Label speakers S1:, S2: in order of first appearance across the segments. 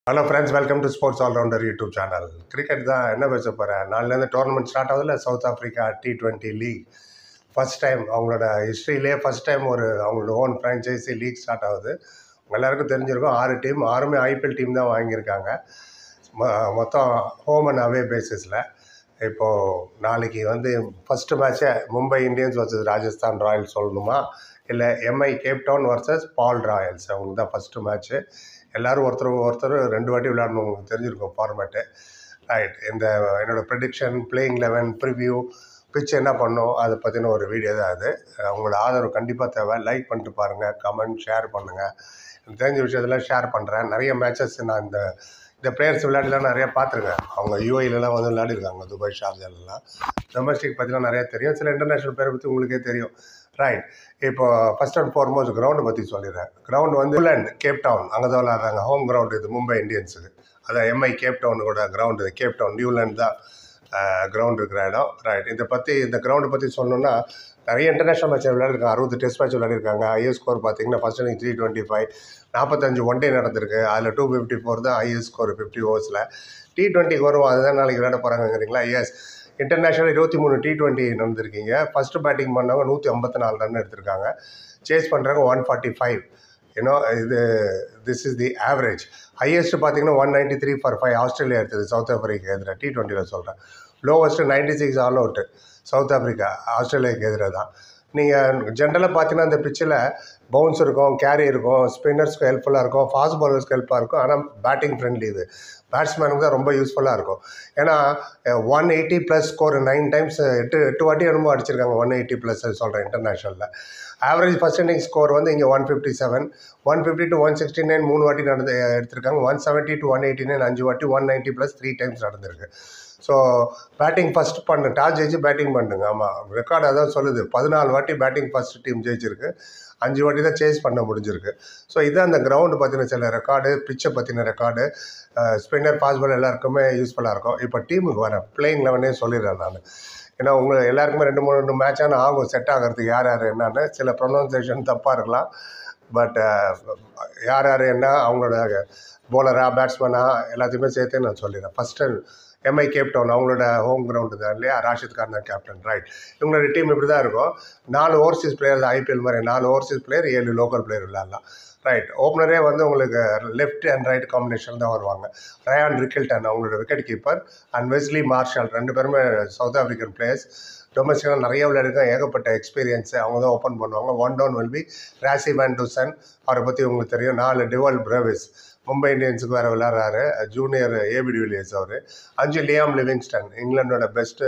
S1: Hello friends welcome to sports allrounder YouTube channel cricket தான் என்ன பேச போகிறேன் நாலுலேருந்து டோர்னமெண்ட் ஸ்டார்ட் ஆகுதுல South Africa T twenty league first time அவங்களோட ஹிஸ்ட்ரியிலே ஃபஸ்ட் டைம் ஒரு அவங்களோட ஓன் ஃப்ரான்ச்சைசி லீக் ஸ்டார்ட் ஆகுது உங்க எல்லாருக்கும் தெரிஞ்சிருக்கும் ஆறு டீம் ஆறுமே ஐபிஎல் டீம் தான் வாங்கியிருக்காங்க மொ- மொத்தம் ஹோம் அண்ட் அவே பேசிஸில் இப்போது நாளைக்கு வந்து ஃபஸ்ட்டு மேட்ச்சை Mumbai Indians versus Rajasthan Royals சொல்லணுமா இல்லை MI Cape Town versus Paarl Royals அவங்களுக்கு தான் ஃபஸ்ட்டு மேட்ச்சு எல்லோரும் ஒருத்தர் ஒருத்தர் ரெண்டு வாட்டி விளையாடணும் உங்களுக்கு தெரிஞ்சிருக்கும் ஃபார்மேட்டு ரைட் இந்த என்னோடய prediction playing eleven preview pitch என்ன பண்ணோம் அதை பற்றின ஒரு வீடியோ தான் அது உங்களோட ஆதரவு கண்டிப்பாக தேவை லைக் பண்ணிட்டு பாருங்கள் கமெண்ட் ஷேர் பண்ணுங்கள் எனக்கு தெரிஞ்ச விஷயத்தெல்லாம் ஷேர் பண்ணுறேன் நிறைய மேட்சஸ் நான் இந்த இந்த பிளேயர்ஸ் விளையாட்டுலாம் நிறைய பார்த்துருக்கேன் அவங்க யூஐலலாம் வந்து விளையாடிருக்காங்க துபாய் ஷார்ஜாலெலாம் டொமஸ்டிக் பற்றிலாம் நிறைய தெரியும் சில இன்டர்நேஷ்னல் பேரை பற்றி உங்களுக்கே தெரியும் ரைட் இப்போ ஃபர்ஸ்ட் அண்ட் ஃபார்மோஸ்ட் கிரவுண்டை பற்றி சொல்லிடுறேன் கிரவுண்ட் வந்து இங்கிலாந்து கேப் டவுன் அங்கே தான் விளையாடுறாங்க ஹோம் கிரவுண்ட் இது மும்பை இந்தியன்ஸுக்கு அதான் எம்ஐ கேப் டவுனோட கிரவுண்ட் இது கேப் டவுன் நியூலாந்து தான் கிரவுண்ட் இருக்கிற இடம் ரைட் இதை பற்றி இந்த கிரவுண்டை பற்றி சொல்லணும்னா நிறைய இன்டர்நேஷனல் மேட்ச் விளையாடிருக்காங்க அறுபது டெஸ்ட் மேட்ச் விளையாடிருக்காங்க ஐஎஸ் ஸ்கோர் பார்த்தீங்கன்னா first inning three twenty five நாற்பத்தஞ்சு ஒன் டே நடந்திருக்கு அதில் டூ ஃபிஃப்டி ஃபோர் தான் ஐஎஸ் ஸ்கோர் ஃபிஃப்டி ஓவர்ஸில் டி டுவெண்ட்டிக்கு வரும் அதுதான் நாளைக்கு விளையாட போகிறாங்கிறீங்களா எஸ் இன்டர்நேஷனல் இருபத்தி மூணு டி டுவெண்ட்டி நடந்திருக்கீங்க ஃபஸ்ட்டு பேட்டிங் பண்ணவங்க நூற்றி ஐம்பத்தி நாலு ரன் எடுத்திருக்காங்க சேஸ் பண்ணுறவங்க ஒன் ஃபார்ட்டி ஃபைவ் யூனோ இது this is the average highest பார்த்தீங்கன்னா one ninety three for five Australia எடுத்தது சவுத் ஆஃப்ரிக்கா எதிராக டி டுவெண்ட்டியில் சொல்கிறேன் lowest ninety six all out South Africa ஆஸ்திரேலியாவுக்கு எதிராக தான் நீங்கள் ஜென்ரலாக பார்த்தீங்கன்னா இந்த பிச்சில் பவுன்ஸ் இருக்கும் கேரி இருக்கும் ஸ்பின்னர்ஸ்க்கு ஹெல்ப்ஃபுல்லாக இருக்கும் ஃபாஸ்ட் பாலர்ஸ்க்கு ஹெல்ப்பாக இருக்கும் ஆனால் பேட்டிங் ஃப்ரெண்ட்லி இது பேட்ஸ்மேனுக்கு தான் ரொம்ப யூஸ்ஃபுல்லாக இருக்கும் ஏன்னா one eighty plus score nine times எட்டு எட்டு வாட்டி என்னமோ அடிச்சிருக்காங்க ஒன் எயிட்டி ப்ளஸ் சொல்கிறேன் இன்டர்நேஷ்னலில் ஆவரேஜ் ஃபர்ஸ்ட் இன்னிங் ஸ்கோர் வந்து இங்கே one fifty seven one fifty two one sixty nine மூணு வாட்டி நடந்து எடுத்திருக்காங்க one seventy two one eighty nine அஞ்சு வாட்டி one ninety plus three times நடந்திருக்கு ஸோ பேட்டிங் ஃபஸ்ட் பண்ணு டாஸ் ஜெயிச்சு பேட்டிங் பண்ணுங்க ஆமாம் ரெக்கார்டு அதான் சொல்லுது பதினாலு வாட்டி பேட்டிங் ஃபர்ஸ்ட் டீம் ஜெயிச்சிருக்கு அஞ்சு வாட்டி தான் சேஸ் பண்ண முடிஞ்சிருக்கு ஸோ இதுதான் அந்த கிரவுண்டு பற்றின சில ரெக்கார்டு பிச்சை பற்றின ரெக்கார்டு ஸ்பின்னர் பாஸ்பால் எல்லாருக்குமே யூஸ்ஃபுல்லாக இருக்கும் இப்போ டீமுக்கு வரேன் பிளேயிங் லெவனே சொல்லிடுறேன் நான் ஏன்னா உங்கள் எல்லாருக்குமே ரெண்டு மூணு ரெண்டு மேட்சான ஆகும் செட் ஆகிறதுக்கு யார் யார் என்னன்னு சில ப்ரொனவுன்சேஷன் தப்பாக இருக்கலாம் பட் யார் யார் என்ன அவங்களோட போலரா பேட்ஸ்மேனா எல்லாத்தையுமே சேர்த்தே நான் சொல்லிடுறேன் ஃபஸ்ட்டு எம்ஐ கேப்டவுன் அவங்களோட ஹோம் கிரவுண்டு தான் இல்லையா ராஷித் கான் தான் கேப்டன் ரைட் இவங்களோட டீம் இப்படி தான் இருக்கும் நாலு ஓவர்சீஸ் பிளேயர் தான் ஐபிஎல் மாதிரி நாலு ஓவர்சீஸ் பிளேயர் ஏழு லோக்கல் பிளேயர் விளையாடலாம் ரைட் ஓப்பனரே வந்து உங்களுக்கு லெஃப்ட் அண்ட் ரைட் காம்பினேஷன் தான் வருவாங்க ரயான் ரிக்கில்டன் அவங்களோட wicket keeper and Wesley Marshall ரெண்டு பேருமே சவுத் ஆஃப்ரிக்கன் பிளேயர்ஸ் டொமஸ்டிக்காக நிறைய விளையாடிருக்காங்க ஏகப்பட்ட எக்ஸ்பீரியன்ஸு அவங்க தான் ஓப்பன் பண்ணுவாங்க one down will be Rassie van Dussen அவரை பற்றி உங்களுக்கு தெரியும் நாலு டிவல் பிரேவிஸ் மும்பை இந்தியன்ஸுக்கு வேறு விளையாடுறாரு ஜூனியர் ஏபி டிவிலியர்ஸ் அவர் அஞ்சு லியாம் லிவிங்ஸ்டன் இங்கிலாண்டோட best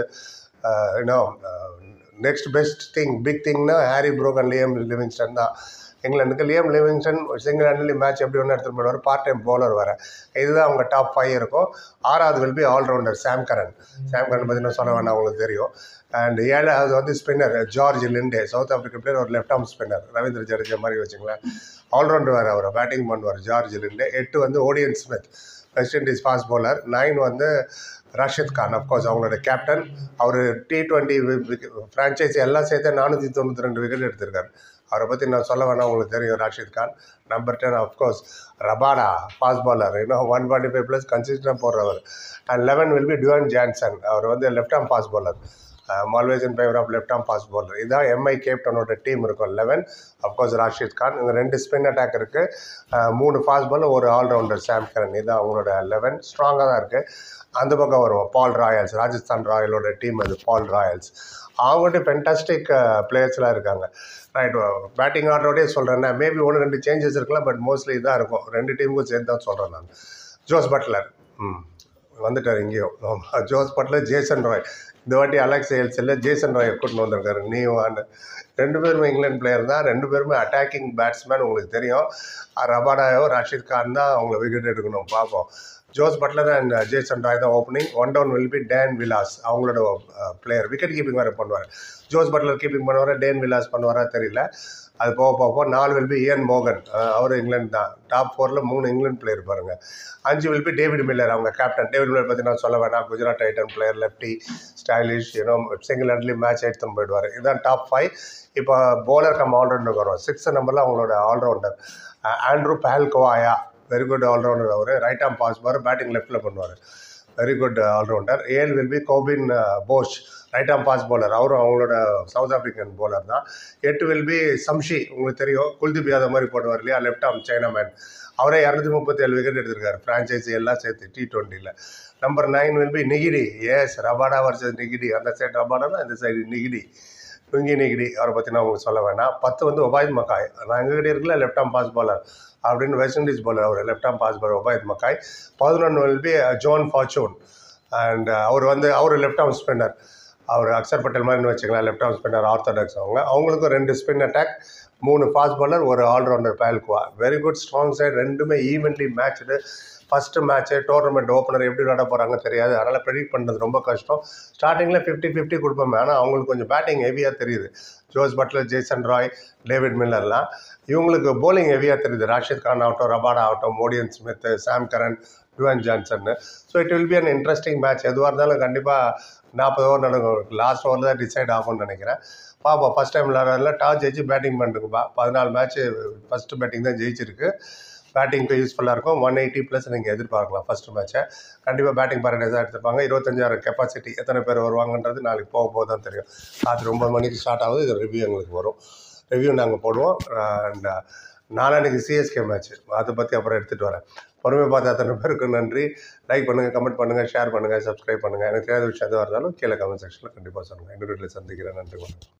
S1: you know next best thing big திங்னா Harry Brook and Liam Livingstone தான் இங்கிலாந்துக்கு Liam Livingstone single handedly match எப்படி ஒன்று எடுத்துகிட்டு போயிடுவார் பார்ட் டைம் பவுலர் வர இதுதான் அவங்க டாப் ஃபைவ் இருக்கும் ஆறாவது will be allrounder Sam Curran Sam Curran பற்றி நான் சொல்ல வேணாம் உங்களுக்கு தெரியும் அண்ட் ஏழாவது வந்து spinner George Linde South African player ஒரு left arm spinner Ravindra Jadeja மாதிரி வச்சுங்களேன் ஆல்ரவுண்டர் வேறு அவர் பேட்டிங் பண்ணுவார் ஜார்ஜ் லிண்டே எட்டு வந்து Odean Smith West Indies fast bowler nine வந்து ரஷித் கான் அஃப்கோர்ஸ் அவங்களோட கேப்டன் அவர் டி டுவெண்ட்டி ஃப்ரான்ச்சைஸி எல்லாம் சேர்த்து நானூற்றி தொண்ணூற்றி ரெண்டு விக்கெட் எடுத்திருக்காரு அவரை பற்றி நான் சொல்ல வேணாம் உங்களுக்கு தெரியும் Rashid Khan number ten of course Rabada fast bowler இன்னும் ஒன் ஃபார்ட்டி ஃபைவ் ப்ளஸ் கன்சிஸ்டண்டாக போடுறவர் and eleven will be Duan Jansen அவர் வந்து left arm fast bowler always in favour of left arm fast bowler இதான் எம்ஐ கேப்டனோட டீம் இருக்கும் லெவன் அஃப்கோர்ஸ் ராஷித் கான் இங்கே ரெண்டு ஸ்பின் அட்டாக் இருக்குது மூணு ஃபாஸ்ட் பாலர் ஒரு ஆல்ரவுண்டர் சாம் கரன் இதுதான் அவங்களோட லெவன் ஸ்ட்ராங்காக தான் இருக்குது அந்த பக்கம் வருவோம் பால் ராயல்ஸ் ராஜஸ்தான் ராயலோட டீம் அது பால் ராயல்ஸ் அவங்ககிட்ட ஃபென்டாஸ்டிக் பிளேயர்ஸ்லாம் இருக்காங்க ரைட் பேட்டிங் ஆர்டரோடய சொல்கிறேன்னா மேபி ஒன்று ரெண்டு சேஞ்சஸ் இருக்கலாம் பட் மோஸ்ட்லி இதாக இருக்கும் ரெண்டு டீமுக்கும் சேர்த்து தான் சொல்கிறேன் நான் ஜோஸ் பட்லர் ம் வந்துட்டார் இங்கேயும் ஆமா. ஜோஸ் பட்லர் ஜேசன் ராய் இந்த வாட்டி அலெக்ஸ் ஏல்ஸ் இல்லை ஜேசன் ராயை கூட்டின்னு வந்திருக்காரு நீவான்னு ரெண்டு பேருமே இங்கிலாந்து பிளேயர் தான் ரெண்டு பேருமே அட்டாக்கிங் பேட்ஸ்மேன் உங்களுக்கு தெரியும் ரபாடாயோ ரஷீத் கான் தான் அவங்கள விக்கெட் எடுக்கணும் பார்ப்போம் Jos Buttler and Jason Roy தான் opening one down will be Dane Vilas அவங்களோட பிளேயர் விக்கெட் கீப்பிங் வேறு பண்ணுவார் ஜோஸ் பட்லர் கீப்பிங் பண்ணுவாரா டேன் விலாஸ் பண்ணுவாரா தெரியல அது போக போக நாலு வில் பி இயன் மோகன் அவர் இங்கிலாந்து தான் டாப் ஃபோரில் மூணு இங்கிலாந்து பிளேயர் பாருங்கள் அஞ்சு வில் பி டேவிட் மில்லர் அவங்க கேப்டன் டேவிட் மில்லர் பற்றி நான் சொல்ல வேணாம் Gujarat Titans player lefty stylish you know single handedly match எடுத்துன்னு போயிடுவார் இதுதான் டாப் ஃபைவ் இப்போ bowler கம் ஆல்ரவுண்டர் வரும் சிக்ஸ் நம்பரில் அவங்களோட ஆல்ரவுண்டர் ஆண்ட்ரூ பால்கோவாயா வெரி குட் ஆல்ரவுண்டர் அவர் ரைட் ஆம் பாஸ் பார் பேட்டிங் லெஃப்ட்டில் பண்ணுவார் வெரி குட் ஆல்ரவுண்டர் ஏல் will be Corbin Bosch right arm pace bowler அவரும் அவங்களோட சவுத் ஆஃப்ரிக்கன் bowler தான் எட்டு வில் பி சம்ஷி உங்களுக்கு தெரியும் குல்தீப் யாதவ் மாதிரி போடுவார் இல்லையா லெஃப்ட் ஆம் சைனா மேன் அவரே இரநூத்தி முப்பத்தி ஏழு விக்கெட் எடுத்திருக்காரு ஃப்ரான்ச்சைஸி எல்லாம் சேர்த்து டி டுவெண்ட்டியில் number nine will be Ngidi எஸ் ரபாடா வர்சஸ் நிகிடி அந்த சைடு ரபாடானா இந்த சைடு நிகிடி லுங்கி நிகிடி அவரை பற்றி நான் உங்களுக்கு சொல்ல வேணாம் பத்து வந்து ஒபாயத் மக்காய் நான் எங்ககிட்ட இருக்கல லெஃப்ட் ஆம் பாஸ் பாலர் அப்படின்னு வெஸ்ட் இண்டீஸ் பாலர் அவர் left arm pace bowler Obed McCoy பதினொன்று will be Bjorn Fortuin and அவர் வந்து அவர் லெஃப்ட் ஆம் ஸ்பின்னர் அவர் அக்சர் பட்டேல் மாதிரின்னு வச்சுக்கலாம் லெஃப்ட் ஆம் ஸ்பின்னர் ஆர்த்தடாக்ஸ் அவங்க அவங்களுக்கும் ரெண்டு ஸ்பின் அட்டாக் மூணு ஃபாஸ்ட் பாலர் ஒரு ஆல்ரவுண்டர் பயல்குவா வெரி குட் ஸ்ட்ராங் சைடு ரெண்டுமே evenly matched first match tournament opener எப்படி விளாட போகிறாங்க தெரியாது அதனால் ப்ரெடிக்ட் பண்ணுறது ரொம்ப கஷ்டம் ஸ்டார்டிங்கில் ஃபிஃப்டி ஃபிஃப்டி கொடுப்போம் ஆனால் அவங்களுக்கு கொஞ்சம் பேட்டிங் ஹெவியாக தெரியுது Jos Buttler Jason Roy David மில்லர்லாம் இவங்களுக்கு bowling ஹெவியாக தெரியுது ராஷித் கான் ஆகட்டும் ரபாடா ஆகட்டும் Odean Smith Sam Curran Duan Jansen so it will be an interesting match எதுவாக இருந்தாலும் கண்டிப்பாக நாற்பது ஓவர் நடக்கும் லாஸ்ட் ஓவர் தான் டிசைட் ஆகும்னு நினைக்கிறேன் பாப்போம் ஃபஸ்ட் டைம் விளாட்றதுல டாஸ் ஜெயிச்சு பேட்டிங் பண்ணுறதுக்குப்பா பதினாலு மேட்ச்சு ஃபஸ்ட்டு பேட்டிங் தான் ஜெயிச்சிருக்கு பேட்டிங்க்கு யூஸ்ஃபுல்லாக இருக்கும் ஒன் எயிட்டி ப்ளஸ் நீங்கள் எதிர்பார்க்கலாம் ஃபஸ்ட்டு மேட்ச்சை கண்டிப்பாக பேட்டிங் பேரடைஸாக எடுத்துப்பாங்க இருபத்தஞ்சாயிரம் கெப்பாசிட்டி எத்தனை பேர் வருவாங்கன்றது நாளைக்கு போக போக தான் தெரியும் ராத்திரி ஒம்பது மணிக்கு ஸ்டார்ட் ஆகுது இது ரிவ்யூ எங்களுக்கு வரும் ரிவ்யூ நாங்கள் போடுவோம் அண்ட் நாளான்னைக்கு சிஎஸ்கே மேட்ச் அதை பற்றி அப்புறம் எடுத்துகிட்டு வரேன் பொறுமை பார்த்த அத்தனை பேருக்கு நன்றி லைக் பண்ணுங்கள் கமெண்ட் பண்ணுங்கள் ஷேர் பண்ணுங்கள் சப்ஸ்கிரைப் பண்ணுங்கள் எனக்கு தெரியாத விஷயம் எதுவாக இருந்தாலும் கீழே கமெண்ட் செக்ஷனில் கண்டிப்பாக சொல்லுங்கள் இன்னொரு வீட்டில் சந்திக்கிறேன் நன்றி வணக்கம்